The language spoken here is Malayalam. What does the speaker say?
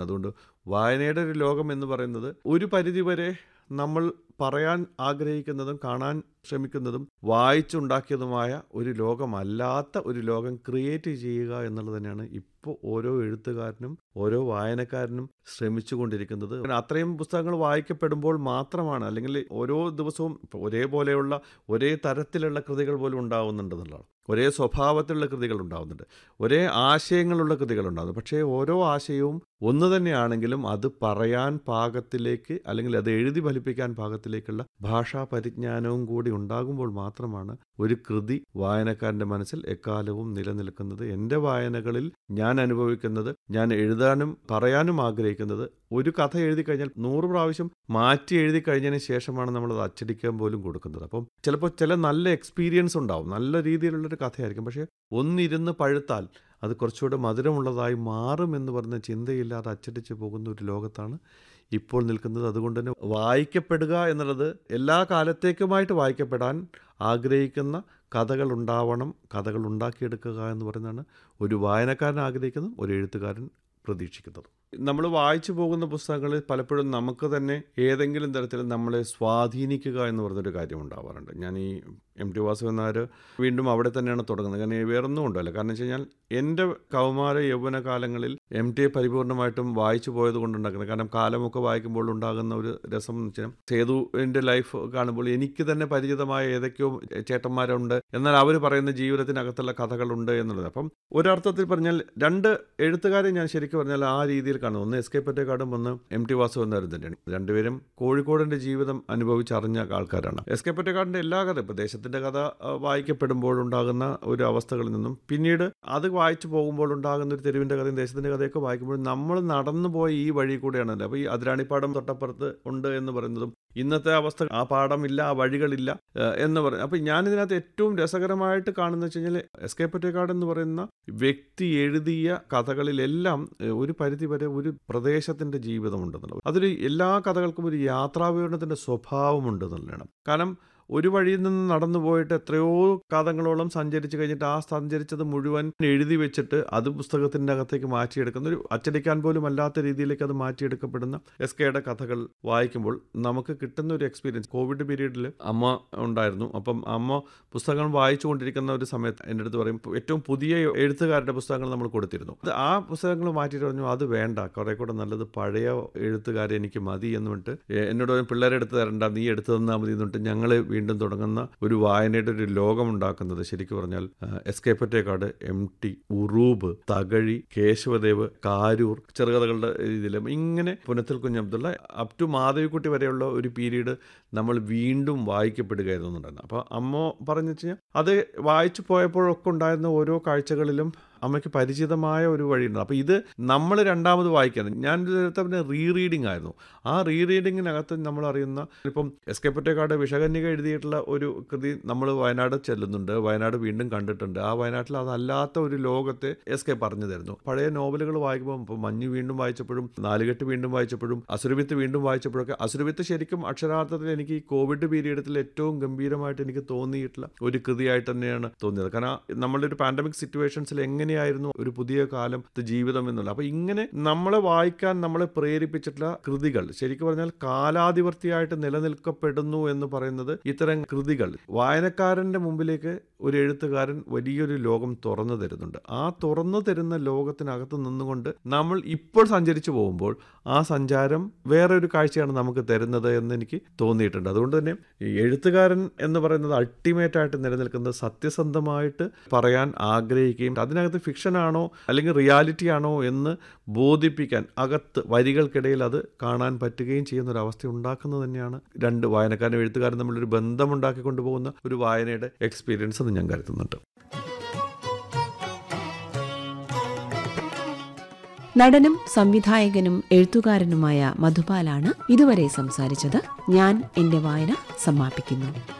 അതുകൊണ്ട് വായനയുടെ ഒരു ലോകം എന്ന് പറയുന്നത് ഒരു പരിധിവരെ നമ്മൾ പറയാൻ ആഗ്രഹിക്കുന്നതും കാണാൻ ശ്രമിക്കുന്നതും വായിച്ചുണ്ടാക്കിയതുമായ ഒരു ലോകമല്ലാത്ത ഒരു ലോകം ക്രിയേറ്റ് ചെയ്യുക എന്നുള്ളത് തന്നെയാണ് ഇപ്പോൾ ഓരോ എഴുത്തുകാരനും ഓരോ വായനക്കാരനും ശ്രമിച്ചുകൊണ്ടിരിക്കുന്നത് അത്രയും പുസ്തകങ്ങൾ വായിക്കപ്പെടുമ്പോൾ മാത്രമാണ് അല്ലെങ്കിൽ ഓരോ ദിവസവും ഇപ്പോൾ ഒരേപോലെയുള്ള ഒരേ തരത്തിലുള്ള കൃതികൾ പോലും ഉണ്ടാവുന്നുണ്ടെന്നുള്ളതാണ് ഒരേ സ്വഭാവത്തിലുള്ള കൃതികൾ ഉണ്ടാവുന്നുണ്ട് ഒരേ ആശയങ്ങളുള്ള കൃതികൾ ഉണ്ടാകുന്നു പക്ഷേ ഓരോ ആശയവും ഒന്ന് തന്നെയാണെങ്കിലും അത് പറയാൻ പാകത്തിലേക്ക് അല്ലെങ്കിൽ അത് എഴുതി ഫലിപ്പിക്കാൻ പാകത്തിലേക്കുള്ള ഭാഷാ പരിജ്ഞാനവും കൂടി ഉണ്ടാകുമ്പോൾ മാത്രമാണ് ഒരു കൃതി വായനക്കാരൻ്റെ മനസ്സിൽ എക്കാലവും നിലനിൽക്കുന്നത് എൻ്റെ വായനകളിൽ ഞാൻ അനുഭവിക്കുന്നത് ഞാൻ എഴുതാനും പറയാനും ആഗ്രഹിക്കുന്നത് ഒരു കഥ എഴുതി കഴിഞ്ഞാൽ നൂറ് പ്രാവശ്യം മാറ്റി എഴുതി കഴിഞ്ഞതിന് ശേഷമാണ് നമ്മളത് അച്ചടിക്കാൻ പോലും കൊടുക്കുന്നത് അപ്പം ചിലപ്പോൾ ചില നല്ല എക്സ്പീരിയൻസ് ഉണ്ടാവും നല്ല രീതിയിലുള്ളൊരു കഥയായിരിക്കും പക്ഷേ ഒന്നിരുന്ന് പഴുത്താൽ അത് കുറച്ചുകൂടെ മധുരമുള്ളതായി മാറും എന്ന് പറഞ്ഞ ചിന്തയില്ലാതെ അച്ചടിച്ച് പോകുന്ന ഒരു ലോകത്താണ് ഇപ്പോൾ നിൽക്കുന്നത് അതുകൊണ്ട് തന്നെ വായിക്കപ്പെടുക എന്നുള്ളത് എല്ലാ കാലത്തേക്കുമായിട്ട് വായിക്കപ്പെടാൻ ആഗ്രഹിക്കുന്ന കഥകൾ ഉണ്ടാവണം കഥകൾ ഉണ്ടാക്കിയെടുക്കുക എന്ന് പറയുന്നതാണ് ഒരു വായനക്കാരൻ ആഗ്രഹിക്കുന്നതും ഒരു എഴുത്തുകാരൻ പ്രതീക്ഷിക്കുന്നതും നമ്മൾ വായിച്ചു പോകുന്ന പുസ്തകങ്ങളിൽ പലപ്പോഴും നമുക്ക് തന്നെ ഏതെങ്കിലും തരത്തിൽ നമ്മളെ സ്വാധീനിക്കുക എന്ന് പറഞ്ഞൊരു കാര്യം ഉണ്ടാവാറുണ്ട് ഞാൻ ഈ എം ടി വാസുദേവൻ നായർ വീണ്ടും അവിടെ തന്നെയാണ് തുടങ്ങുന്നത് കാരണം വേറൊന്നും ഉണ്ടല്ലോ കാരണം വെച്ച് കഴിഞ്ഞാൽ എൻ്റെ കൗമാര യൗവന കാലങ്ങളിൽ എം ടി എ പരിപൂർണമായിട്ടും വായിച്ചു പോയത് കൊണ്ടുണ്ടാക്കുന്നത് കാരണം കാലമൊക്കെ വായിക്കുമ്പോൾ ഉണ്ടാകുന്ന ഒരു രസം എന്ന് വെച്ചാൽ സേതുവിൻ്റെ ലൈഫ് കാണുമ്പോൾ എനിക്ക് തന്നെ പരിചിതമായ ഏതൊക്കെയോ ചേട്ടന്മാരുണ്ട് എന്നാൽ അവർ പറയുന്ന ജീവിതത്തിനകത്തുള്ള കഥകളുണ്ട് എന്നുള്ളത് അപ്പം ഒരർത്ഥത്തിൽ പറഞ്ഞാൽ രണ്ട് എഴുത്തുകാരെ ഞാൻ ശരിക്കും പറഞ്ഞാൽ ആ രീതിയിൽ കാണുന്നു ഒന്ന് എസ് കെ പൊറ്റേക്കാടും ഒന്ന് എം ടി വാസുദേവൻ നായർ തന്നെയാണ് രണ്ടുപേരും കോഴിക്കോടിൻ്റെ ജീവിതം അനുഭവിച്ചറിഞ്ഞ ആൾക്കാരാണ് എസ് കെ പൊറ്റേക്കാടിൻ്റെ എല്ലാ കഥ ഇപ്പോൾ ദേശത്തിൻ്റെ കഥ ആ, വായിക്കപ്പെടുമ്പോഴുണ്ടാകുന്ന ഒരു അവസ്ഥകളിൽ നിന്നും പിന്നീട് അത് വായിച്ചു പോകുമ്പോൾ ഉണ്ടാകുന്ന ഒരു തെരുവിൻ്റെ കഥയും ദേശത്തിൻ്റെ കഥയൊക്കെ വായിക്കുമ്പോൾ നമ്മൾ നടന്നു പോയ ഈ വഴി കൂടെയാണല്ലോ അപ്പോൾ ഈ അതിരാണിപ്പാടം തൊട്ടപ്പുറത്ത് ഉണ്ട് എന്ന് പറയുന്നതും ഇന്നത്തെ അവസ്ഥ ആ പാടമില്ല ആ വഴികളില്ല ഏഹ്, എന്ന് പറയും അപ്പോൾ ഞാനിതിനകത്ത് ഏറ്റവും രസകരമായിട്ട് കാണുന്നത് വെച്ച് കഴിഞ്ഞാൽ എസ് കെ പൊറ്റേക്കാട് എന്ന് പറയുന്ന വ്യക്തി എഴുതിയ കഥകളിലെല്ലാം ഏഹ്, ഒരു പരിധി വരെ ഒരു പ്രദേശത്തിൻ്റെ ജീവിതമുണ്ടെന്നുള്ളത് അതൊരു എല്ലാ കഥകൾക്കും ഒരു യാത്രാവിവരണത്തിൻ്റെ സ്വഭാവമുണ്ട് എന്നുള്ളതാണ് കാരണം ഒരു വഴിയിൽ നിന്ന് നടന്നു പോയിട്ട് എത്രയോ കാതങ്ങളോളം സഞ്ചരിച്ച് കഴിഞ്ഞിട്ട് ആ സഞ്ചരിച്ചത് മുഴുവൻ എഴുതി വെച്ചിട്ട് അത് പുസ്തകത്തിൻ്റെ അകത്തേക്ക് മാറ്റിയെടുക്കുന്ന ഒരു അച്ചടിക്കാൻ പോലും അല്ലാത്ത രീതിയിലേക്ക് അത് മാറ്റിയെടുക്കപ്പെടുന്ന എസ് കെയുടെ കഥകൾ വായിക്കുമ്പോൾ നമുക്ക് കിട്ടുന്ന ഒരു എക്സ്പീരിയൻസ് കോവിഡ് പീരീഡിൽ അമ്മ ഉണ്ടായിരുന്നു അപ്പം അമ്മ പുസ്തകം വായിച്ചുകൊണ്ടിരിക്കുന്ന ഒരു സമയത്ത് എൻ്റെ അടുത്ത് പറയും ഏറ്റവും പുതിയ എഴുത്തുകാരുടെ പുസ്തകങ്ങൾ നമ്മൾ കൊടുത്തിരുന്നു അത് ആ പുസ്തകങ്ങൾ മാറ്റിയിട്ട് പറഞ്ഞു അത് വേണ്ട കുറെ കൂടെ നല്ലത് പഴയ എഴുത്തുകാരെ എനിക്ക് മതി എന്ന് പറഞ്ഞിട്ട് എ- എന്നോട് പറഞ്ഞു, പിള്ളേരെ എടുത്ത് തരണ്ട നീ എടുത്തു തന്നാൽ മതി എന്ന് പറഞ്ഞിട്ട് ഞങ്ങൾ വീണ്ടും തുടങ്ങുന്ന ഒരു വായനയുടെ ഒരു ലോകം ഉണ്ടാക്കുന്നത് ശരിക്കും പറഞ്ഞാൽ ആ, S K Pottekkatt M T Uroob Thakazhi Kesavadev Karoor ചെറുകഥകളുടെ ഇതിലും ഇങ്ങനെ പുനത്തിൽ കുഞ്ഞ് അബ്ദുള്ള അപ് ടു മാധവിക്കുട്ടി വരെയുള്ള ഒരു പീരീഡ് നമ്മൾ വീണ്ടും വായിക്കപ്പെടുകയായിരുന്നു എന്നുണ്ടായിരുന്നു അപ്പോൾ അമ്മ പറഞ്ഞു വെച്ച് കഴിഞ്ഞാൽ അത് വായിച്ചു പോയപ്പോഴൊക്കെ ഉണ്ടായിരുന്ന ഓരോ കാഴ്ചകളിലും അമ്മയ്ക്ക് പരിചിതമായ ഒരു വഴിയുണ്ട് അപ്പോൾ ഇത് നമ്മൾ രണ്ടാമത് വായിക്കുന്നത് ഞാൻ പിന്നെ റീ റീഡിംഗ് ആയിരുന്നു ആ റീ റീഡിങ്ങിനകത്ത് നമ്മൾ അറിയുന്ന ഇപ്പം എസ് കെ പൊറ്റേക്കാട് വിഷകന്യക എഴുതിയിട്ടുള്ള ഒരു കൃതി നമ്മൾ വയനാട് ചെല്ലുന്നുണ്ട് വയനാട് വീണ്ടും കണ്ടിട്ടുണ്ട് ആ വയനാട്ടിൽ അതല്ലാത്ത ഒരു ലോകത്തെ എസ് കെ പറഞ്ഞു തരുന്നു പഴയ നോവലുകൾ വായിക്കുമ്പോൾ ഇപ്പം മഞ്ഞ് വീണ്ടും വായിച്ചപ്പോഴും നാലുകെട്ട് വീണ്ടും വായിച്ചപ്പോഴും അസുരവിത്ത് വീണ്ടും വായിച്ചപ്പോഴൊക്കെ അസുരവിത്ത് ശരിക്കും അക്ഷരാർത്ഥത്തിൽ എനിക്ക് ഈ കോവിഡ് പീരീഡത്തിൽ ഏറ്റവും ഗംഭീരമായിട്ട് എനിക്ക് തോന്നിയിട്ടുള്ള ഒരു കൃതിയായിട്ട് തന്നെയാണ് തോന്നിയത് കാരണം നമ്മളുടെ ഒരു പാൻഡമിക് സിറ്റുവേഷൻസിൽ എങ്ങനെയായിരുന്നു ഒരു പുതിയ കാലത്ത് ജീവിതം എന്നുള്ളത് അപ്പോൾ ഇങ്ങനെ നമ്മളെ വായിക്കാൻ നമ്മളെ പ്രേരിപ്പിച്ചിട്ടുള്ള കൃതികൾ ശരിക്കും പറഞ്ഞാൽ കാലാധിപത്യമായിട്ട് നിലനിൽക്കപ്പെടുന്നു എന്ന് പറയുന്നത് ഇത്തരം കൃതികൾ വായനക്കാരൻ്റെ മുമ്പിലേക്ക് ഒരു എഴുത്തുകാരൻ വലിയൊരു ലോകം തുറന്നു തരുന്നുണ്ട് ആ തുറന്നു തരുന്ന ലോകത്തിനകത്ത് നിന്നുകൊണ്ട് നമ്മൾ ഇപ്പോൾ സഞ്ചരിച്ചു പോകുമ്പോൾ ആ സഞ്ചാരം വേറെ ഒരു കാഴ്ചയാണ് നമുക്ക് തരുന്നത് എന്ന് എനിക്ക് തോന്നിയിട്ടുണ്ട് അതുകൊണ്ട് തന്നെ ഈ എഴുത്തുകാരൻ എന്ന് പറയുന്നത് അൾട്ടിമേറ്റ് ആയിട്ട് നിലനിൽക്കുന്നത് സത്യസന്ധമായിട്ട് പറയാൻ ആഗ്രഹിക്കുകയും അതിനകത്ത് ഫിക്ഷനാണോ അല്ലെങ്കിൽ റിയാലിറ്റി ആണോ എന്ന് ബോധിപ്പിക്കാൻ അകത്ത് വരികൾക്കിടയിൽ അത് കാണാൻ പറ്റുകയും ചെയ്യുന്ന ഒരു അവസ്ഥ ഉണ്ടാക്കുന്നത് തന്നെയാണ് രണ്ട് വായനക്കാരനും എഴുത്തുകാരും തമ്മിലൊരു ബന്ധമുണ്ടാക്കി കൊണ്ടുപോകുന്ന ഒരു വായനയുടെ എക്സ്പീരിയൻസ് എന്ന് ഞാൻ കരുതുന്നുണ്ട് നടനും സംവിധായകനും എഴുത്തുകാരനുമായ മധുപാലാണ് ഇതുവരെ സംസാരിച്ചത് ഞാൻ എന്റെ വായന സമാപിക്കുന്നു